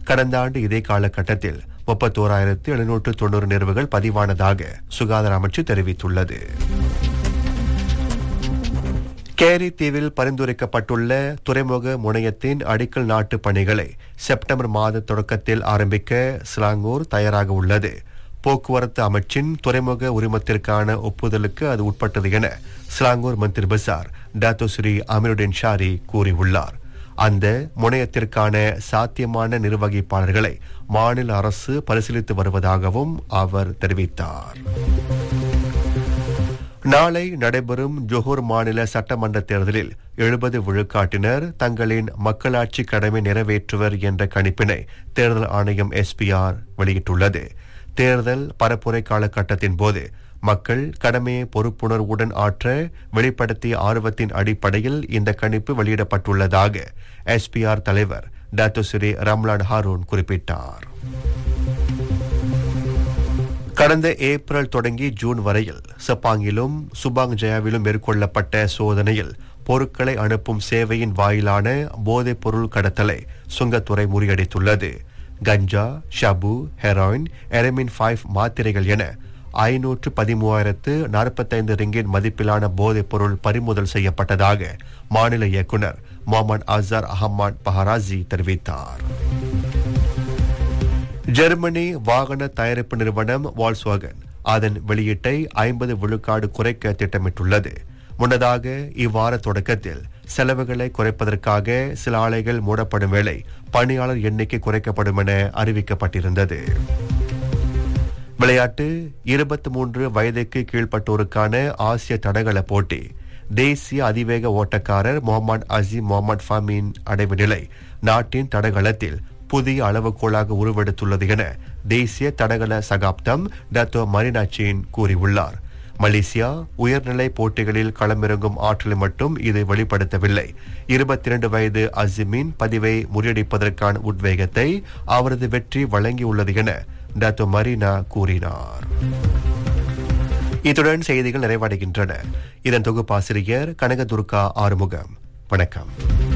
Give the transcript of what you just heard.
கடந்த ஆண்டு இதே காலகட்டத்தில் முப்பத்தோராயிரத்து எழுநூற்று தொண்ணூறு நிறுவுகள் பதிவானதாக சுகாதார அமைச்சு தெரிவித்துள்ளது கேரி தீவில் பரிந்துரைக்கப்பட்டுள்ள துறைமுக முனையத்தின் அடிக்கல் நாட்டு பணிகளை செப்டம்பர் மாத தொடக்கத்தில் ஆரம்பிக்க சிலாங்கூர் தயாராக உள்ளது போக்குவரத்து அமைச்சின் துறைமுக உரிமத்திற்கான ஒப்புதலுக்கு அது உட்பட்டது என சிலாங்கூர் மந்திரி பசார் டாத்தோ ஸ்ரீ அமீருddin ஷாரி கூறியுள்ளார் அந்த முனையத்திற்கான சாத்தியமான நிர்வகிப்பாளர்களை மாநில அரசு பரிசீலித்து வருவதாகவும் அவர் தெரிவித்தார் நாளை நடைபெறும் ஜொஹூர் மாநில சட்டமன்ற தேர்தலில் எழுபது விழுக்காட்டினர் தங்களின் மக்களாட்சி கடமை நிறைவேற்றுவர் என்ற கணிப்பினை தேர்தல் ஆணையம் எஸ்பிஆர் வெளியிட்டுள்ளது தேர்தல் பரப்புரை காலகட்டத்தின் போது மக்கள் கடமையை பொறுப்புணர்வுடன் ஆற்ற வெளிப்படுத்திய ஆர்வத்தின் அடிப்படையில் இந்த கணிப்பு வெளியிடப்பட்டுள்ளதாக எஸ்பிஆர் தலைவர் டாக்டர் ஸ்ரீ ரம்லான் ஹாரூன் குறிப்பிட்டார் கடந்த ஏப்ரல் தொடங்கி ஜூன் வரையில் சப்பாங்கிலும் சுபாங் ஜயாவிலும் மேற்கொள்ளப்பட்ட சோதனையில் பொருட்களை அனுப்பும் சேவையின் வாயிலான போதைப் பொருள் கடத்தலை சுங்கத்துறை முறியடித்துள்ளது கஞ்சா ஷபு ஹெராயின் எரமின் ஃபைவ் மாத்திரைகள் என ஐநூற்று பதிமூவாயிரத்து நாற்பத்தைந்து ரிங்கின் மதிப்பிலான போதைப் பொருள் பறிமுதல் செய்யப்பட்டதாக மாநில இயக்குனர் முகமது அசார் அஹமத் பஹராசி தெரிவித்தார் ஜெர்மனி வாகன தயாரிப்பு நிறுவனம் வால்ஸ்வாகன் அதன் வெளியீட்டை ஐம்பது விழுக்காடு குறைக்க திட்டமிட்டுள்ளது முன்னதாக இவ்வார தொடக்கத்தில் செலவுகளை குறைப்பதற்காக சில ஆலைகள் மூடப்படும் வேளை பணியாளர் எண்ணிக்கை குறைக்கப்படும் என அறிவிக்கப்பட்டிருந்தது விளையாட்டு இருபத்தி மூன்று வயதுக்கு கீழ்ப்பட்டோருக்கான ஆசிய தடகள போட்டி தேசிய அதிவேக ஓட்டக்காரர் முகமது அசீம் முகமது ஃபமீன் அடைவு நிலை நாட்டின் தடகளத்தில் புதிய அளவுகோலாக உருவெடுத்துள்ளது என தேசிய தடகள சகாப்தம் டத்தோ மரினாச்சின் கூறியுள்ளார் மலேசியா உயர்நிலை போட்டிகளில் களமிறங்கும் ஆற்றலை மட்டும் இது வெளிப்படுத்தவில்லை இருபத்தி இரண்டு வயது அசிமின் பதிவை முறியடிப்பதற்கான உத்வேகத்தை அவரது வெற்றி வழங்கியுள்ளது என டாக்டர் மரீனா கூறினார் இத்துடன் செய்திகள் நிறைவடைகின்றன இதன் தொகுப்பாசிரியர் கனகதுர்கா ஆறுமுகம் வணக்கம்